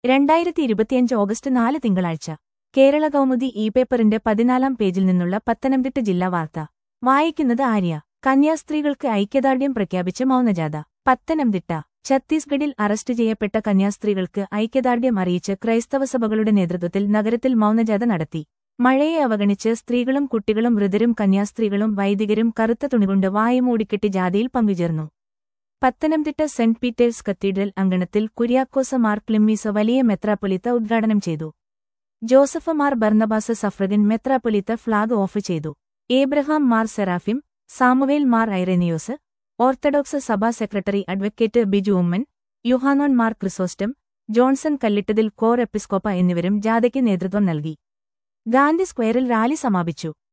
രണ്ടായിരത്തി ഇരുപത്തിയഞ്ച് ഓഗസ്റ്റ് നാല് തിങ്കളാഴ്ച കേരള കൗമുദി ഇ പേപ്പറിന്റെ പതിനാലാം പേജിൽ നിന്നുള്ള പത്തനംതിട്ട ജില്ലാ വാർത്ത വായിക്കുന്നത് ആര്യ കന്യാസ്ത്രീകൾക്ക് ഐക്യദാർഢ്യം പ്രഖ്യാപിച്ച് മൗനജാഥ പത്തനംതിട്ട ഛത്തീസ്ഗഡിൽ അറസ്റ്റ് ചെയ്യപ്പെട്ട കന്യാസ്ത്രീകൾക്ക് ഐക്യദാർഢ്യം അറിയിച്ച് ക്രൈസ്തവ സഭകളുടെ നേതൃത്വത്തിൽ നഗരത്തിൽ മൗനജാഥ നടത്തി മഴയെ അവഗണിച്ച് സ്ത്രീകളും കുട്ടികളും വൃതരും കന്യാസ്ത്രീകളും വൈദികരും കറുത്ത തുണികൊണ്ട് വായുമൂടിക്കെട്ടി ജാഥയിൽ പങ്കുചേർന്നു പത്തനംതിട്ട സെന്റ് പീറ്റേഴ്സ് കത്തീഡ്രൽ അങ്കണത്തിൽ കുര്യാക്കോസ മാർ ക്ലിമ്മീസ വലിയ മെത്രാപ്പൊലിത്ത ഉദ്ഘാടനം ചെയ്തു ജോസഫ് മാർ ബർണബാസ സഫ്രഗൻ മെത്രാപ്പൊലിത്ത ഫ്ളാഗ് ഓഫ് ചെയ്തു ഏബ്രഹാം മാർ സെറാഫിം സാമുവേൽ മാർ ഐറേനിയോസ് ഓർത്തഡോക്സ് സഭാ സെക്രട്ടറി അഡ്വക്കേറ്റ് ബിജു ഉമ്മൻ യുഹാനോൻ മാർ ക്രിസോസ്റ്റം ജോൺസൺ കല്ലിട്ടതിൽ കോർ എപ്പിസ്കോപ്പ എന്നിവരും ജാഥയ്ക്ക് നേതൃത്വം നൽകി ഗാന്ധി സ്ക്വയറിൽ റാലി സമാപിച്ചു